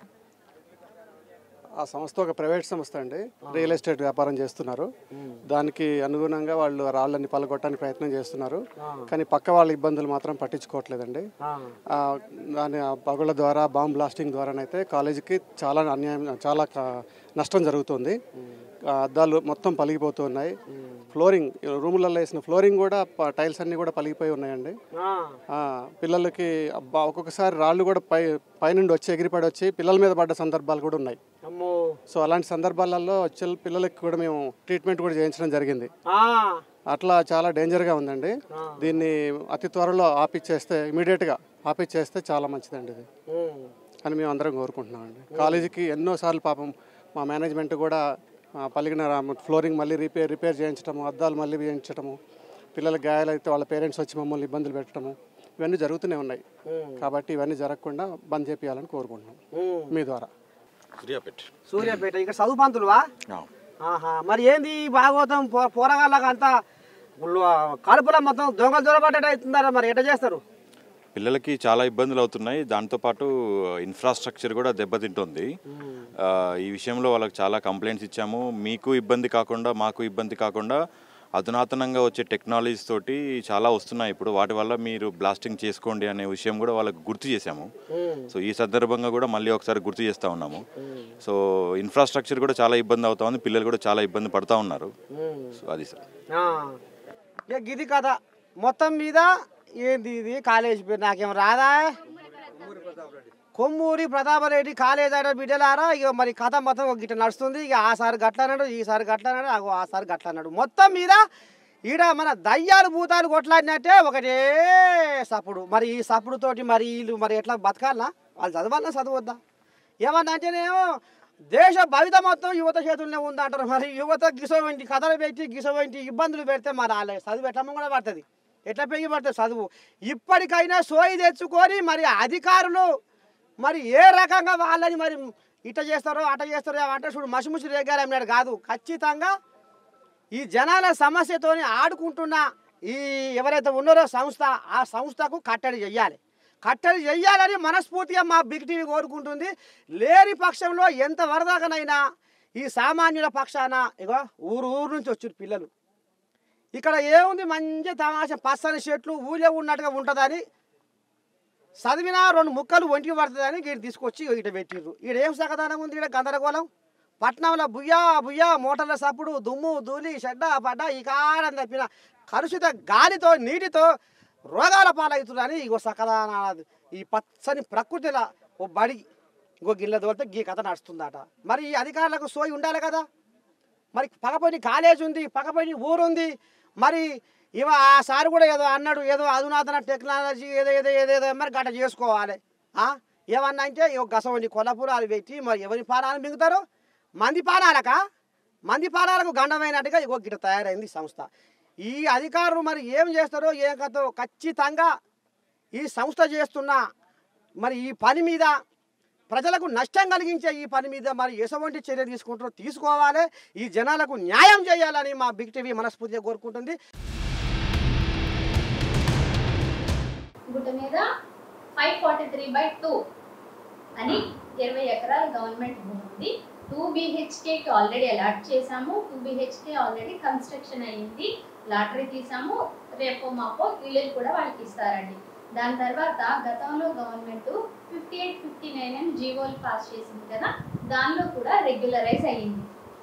ఆ సంస్థ ఒక ప్రైవేట్ సంస్థ అండి రియల్ ఎస్టేట్ వ్యాపారం చేస్తున్నారు దానికి అనుగుణంగా వాళ్ళు రాళ్ళని పలగొట్టడానికి ప్రయత్నం చేస్తున్నారు కానీ పక్క వాళ్ళ ఇబ్బందులు మాత్రం పట్టించుకోవట్లేదండి ఆ, దాని ఆ పగుల ద్వారా బాంబ్ బ్లాస్టింగ్ ద్వారానైతే కాలేజీకి చాలా అన్యాయం చాలా క- నష్టం జరుగుతుంది ఆ అద్దాలు మొత్తం పలిగిపోతున్నాయి ఫ్లోరింగ్ రూములలో వేసిన ఫ్లోరింగ్ కూడా ప- టైల్స్ అన్నీ కూడా పలిగిపోయి ఉన్నాయండి ఆ, పిల్లలకి అబ్బా ఒక్కొక్కసారి రాళ్ళు కూడా పై పైనుండి వచ్చి ఎగిరిపడి వచ్చి పిల్లల మీద పడ్డ సందర్భాలు కూడా ఉన్నాయి అమ్మో సో అలాంటి సందర్భాలలో చిల్ పిల్లలకి కూడా మేము ట్రీట్మెంట్ కూడా చేయించడం జరిగింది ఆ, అట్లా చాలా డేంజర్గా ఉందండి దీన్ని అతి త్వరలో ఆపిచ్చేస్తే ఇమీడియట్గా ఆపిచ్చేస్తే చాలా మంచిదండి ఇది ఉమ్. అని మేము అందరం కోరుకుంటున్నామండి కాలేజీకి ఎన్నోసార్లు పాపం మా మేనేజ్మెంట్ కూడా ఆ, పలిగిన రా- ఫ్లోరింగ్ మళ్ళీ రిపేర్ రిపేర్ చేయించడము అద్దాలు మళ్ళీ చేయించడము పిల్లలకు గాయాలైతే వాళ్ళ పేరెంట్స్ వచ్చి మమ్మల్ని ఇబ్బందులు పెట్టడము ఇవన్నీ జరుగుతూనే ఉన్నాయి కాబట్టి ఇవన్నీ జరగకుండా బంద్ చేపియాలని కోరుకుంటున్నాం ఉమ్. మీ ద్వారా సూర్యాపేట సూర్యాపేట ఇక్కడ చదువు పంతులువా ఆహా మరి ఏంది ఈ భాగవతం పో- పోరగాళ్ళకి అంతా ఉల్లు- కడుపులో మొత్తం దొంగలు దొరబడ్డట్టు అవుతుందారా మరి ఎట్లా చేస్తారు పిల్లలకి చాలా ఇబ్బందులు అవుతున్నాయి దాంతోపాటు ఇన్ఫ్రాస్ట్రక్చర్ కూడా దెబ్బతింటుంది ఆ, ఈ విషయంలో వాళ్ళకి చాలా కంప్లైంట్స్ ఇచ్చాము మీకు ఇబ్బంది కాకుండా మాకు ఇబ్బంది కాకుండా అధునాతనంగా వచ్చే టెక్నాలజీస్ తోటి చాలా వస్తున్నాయి ఇప్పుడు వాటి వల్ల మీరు బ్లాస్టింగ్ చేసుకోండి అనే విషయం కూడా వాళ్ళకి గుర్తు చేశాము సో ఈ సందర్భంగా కూడా మళ్ళీ ఒకసారి గుర్తు చేస్తూ ఉన్నాము సో ఇన్ఫ్రాస్ట్రక్చర్ కూడా చాలా ఇబ్బంది అవుతా ఉంది పిల్లలు కూడా చాలా ఇబ్బంది పడుతూ ఉన్నారు సో అది సార్ ఆ. ఇక గిది కథ మొత్తం మీద ఏంది ఇది కాలేజ్ పేరు నాకేం రాదా కొమ్మూరి ప్రతాపరెడ్డి కాలేజ్ ఆడ బిడ్డలారా ఇక మరి కథ మొత్తం ఒక గిట్ట నడుస్తుంది ఇక ఆ సారి గట్ల అన్నాడు ఈ సారి గట్ల అన్నాడు అగో ఆ సారి గట్ల అన్నాడు మొత్తం మీద ఈడ మన దయ్యాలు భూతాలు కొట్లాడినట్టే ఒకటే సప్పుడు మరి ఈ సప్పుడుతోటి మరి వీళ్ళు మరి ఎట్లా బతకాలనా వాళ్ళు చదవాలన్నా చదవద్దా ఏమన్నా అంటేనేమో దేశ భవిత మొత్తం యువత చేతుల్లోనే ఉందంటారు మరి యువత గిసవంటి కథలు పెట్టి గిసవంటి ఇబ్బందులు పెడితే మరి వాళ్ళ చదువు ఎట్లా కూడా పడుతుంది ఎట్లా పెరిగి పడుతుంది చదువు ఇప్పటికైనా సోయి తెచ్చుకొని మరి అధికారులు మరి ఏ రకంగా వాళ్ళని మరి ఇట చేస్తారో అట చేస్తారో అంటే చూడు మసిముసి రేగారు అన్నాడు కాదు ఖచ్చితంగా ఈ జనాల సమస్యతోని ఆడుకుంటున్న ఈ ఎవరైతే ఉన్నారో సంస్థ ఆ సంస్థకు కట్టడి చెయ్యాలి కట్టడి చెయ్యాలని మనస్ఫూర్తిగా మా బిగ్ టీవీ కోరుకుంటుంది లేని పక్షంలో ఎంత వరదాకనైనా ఈ సామాన్యుల పక్షాన ఇగో ఊరు ఊరు నుంచి వచ్చారు పిల్లలు ఇక్కడ ఏముంది మంచి తమాషా పచ్చని చెట్లు ఊళ్ళో ఉన్నట్టుగా ఉంటుందని చదివినా రెండు ముక్కలు ఒంటికి పడుతుందని వీడు తీసుకొచ్చి ఇట పెట్టిర్రు ఈడ ఏం సగదానం ఉంది ఈడ గందరగోళం పట్నంలో బుయ్యా బుయ్యా మోటార్ల సప్పుడు దుమ్ము ధూళి చెడ్డ పడ్డ ఈ కారం తప్పిన కలుషిత గాలితో నీటితో రోగాల పాలవుతుందని ఇగో సకదాన ఈ పచ్చని ప్రకృతిలో ఓ బడి ఇంకో గిన్నె తోలితే గీ కథ నడుస్తుందట మరి ఈ అధికారులకు సోయి ఉండాలి కదా మరి పక్కపొని కాలేజ్ ఉంది పక్కపొని ఊరుంది మరి ఇవ ఆ సార్ కూడా ఏదో అన్నాడు ఏదో అధునాతన టెక్నాలజీ ఏదో ఏదో ఏదో ఏదో మరి గట్ట చేసుకోవాలి ఆ? ఏమన్నా అంటే ఇగో గసవండి కొలపురాలు పెట్టి మరి ఎవరి పానాలు మింగుతారు మంది పానాలక మంది పానాలకు గండమైనట్టుగా ఇగో గిట్ట తయారైంది ఈ సంస్థ ఈ అధికారులు మరి ఏం చేస్తారో ఏం కథో ఖచ్చితంగా ఈ సంస్థ చేస్తున్న మరి ఈ పని మీద ప్రజలకు నష్టం కలిగించే ఈ పని మీద మరి ఎటువంటి చర్య తీసుకుంటారో తీసుకోవాలి ఈ జనాలకు న్యాయం చేయాలని మా బిగ్ టీవీ మనస్ఫూర్తిగా కోరుకుంటుంది గుట్ట మీద five forty three by two అని ఇరవై ఎకరాల గవర్నమెంట్ భూమి ఉంది టూ బీహెచ్కేకి ఆల్రెడీ అలాట్ చేసాము టూ బీహెచ్కే ఆల్రెడీ కన్స్ట్రక్షన్ అయ్యింది లాటరీ తీసాము రేపో మాపో ఇల్లు కూడా వాళ్ళకి ఇస్తారండి దాని తర్వాత గతంలో government fifty eight fifty nine అని జీవోలు పాస్ చేసింది కదా దానిలో కూడా రెగ్యులరైజ్ అయ్యింది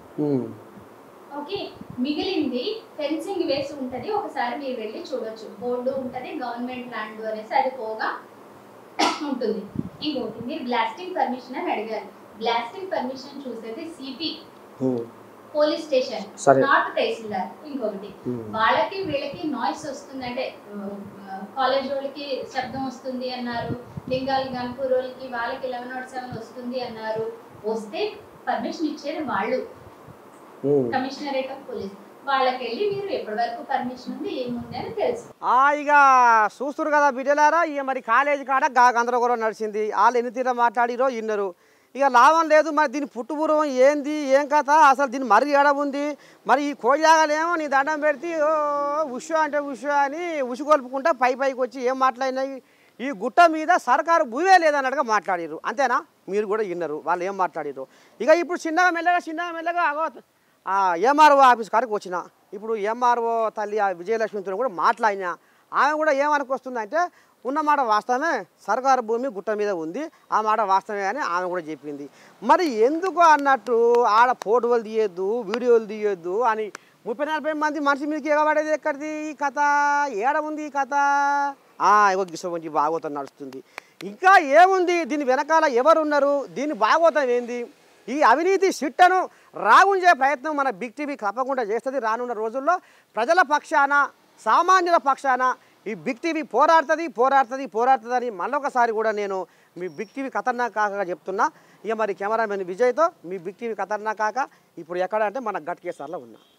ఓకే మిగిలింది ఫెన్సింగ్ వేసి ఉంటది ఒకసారి మీరు వెళ్ళి చూడొచ్చు బోర్డు ఉంటది గవర్నమెంట్ ల్యాండ్ అనేసి అది పోగా ఉంటుంది ఇంకోటి మీరు బ్లాస్టింగ్ పర్మిషన్ అని అడిగారు బ్లాస్టింగ్ పర్మిషన్ చూసేది సిపి పోలీస్ స్టేషన్ సరే. నాట్ తహసీల్దార్ ఇంకొకటి Hmm. వాళ్ళకి వీళ్ళకి నాయిస్ వస్తుంది అంటే కాలేజ్ వాళ్ళకి శబ్దం వస్తుంది అన్నారు లింగాల్ గన్పూర్ వాళ్ళకి వాళ్ళకి లెవెన్ నాట్ సెవెన్ వస్తుంది అన్నారు వస్తే పర్మిషన్ ఇచ్చేది వాళ్ళు కమిషనరేట్ ఆఫ్ పోలీస్ వాళ్ళకి వెళ్ళి మీరు ఎప్పటి వరకు పర్మిషన్ ఉంది ఏముంది అని తెలుసు ఆ, ఇక చూస్తురు కదా బిడ్డలారా ఇక మరి కాలేజీ కాడ గా గందరగోళం నడిచింది వాళ్ళు ఎన్ని తీర మాట్లాడిరో విన్నారు ఇక లాభం లేదు మరి దీని పుట్టుపూర్వం ఏంది ఏం కథ అసలు దీని మరి ఏడ ఉంది మరి ఈ కోడిలాగానేమో నీ దండం పెడితే ఓ ఉషు అంటే ఉషు అని ఉషు కొలుపుకుంటా పై పైకి వచ్చి ఏం మాట్లాడినాయి ఈ గుట్ట మీద సర్కారు భూవే లేదన్నట్టుగా మాట్లాడిరు అంతేనా మీరు కూడా విన్నారు వాళ్ళు ఏం మాట్లాడిరు ఇక ఇప్పుడు చిన్నగా మెల్లగా చిన్నగా మెల్లగా అగో ఆ ఎంఆర్ఓ ఆఫీస్ కాడికి వచ్చిన ఇప్పుడు ఎంఆర్ఓ తల్లి ఆ విజయలక్ష్మితో కూడా మాట్లాడినా ఆమె కూడా ఏమనుకొస్తుందంటే ఉన్న మాట వాస్తవమే సర్కారు భూమి గుట్ట మీద ఉంది ఆ మాట వాస్తవమే అని ఆమె కూడా చెప్పింది మరి ఎందుకు అన్నట్టు ఆడ ఫోటోలు తీయొద్దు వీడియోలు తీయొద్దు అని ముప్పై నలభై మంది మనిషి మీదకి ఎగబడేది ఎక్కడిది ఈ కథ ఏడ ఉంది ఈ కథ ఆ, ఇగో గిసవంటి భాగవతం నడుస్తుంది ఇంకా ఏముంది దీని వెనకాల ఎవరున్నారు దీని భాగవతం ఏంది ఈ అవినీతి సిట్టను రాగుంజే ప్రయత్నం మన బిగ్ టీవీ తప్పకుండా చేస్తుంది రానున్న రోజుల్లో ప్రజల పక్షాన సామాన్యుల పక్షాన ఈ బిగ్ టీవీ పోరాడుతుంది పోరాడుతుంది పోరాడుతుంది అని మళ్ళొకసారి కూడా నేను మీ బిగ్ టీవీ ఖతర్నాక్ కాకగా చెప్తున్నా ఇక మరి కెమెరామెన్ విజయ్తో మీ బిగ్ టీవీ ఖతర్నాక్ కాక ఇప్పుడు ఎక్కడ అంటే మన గట్ కేసర్లో ఉన్నా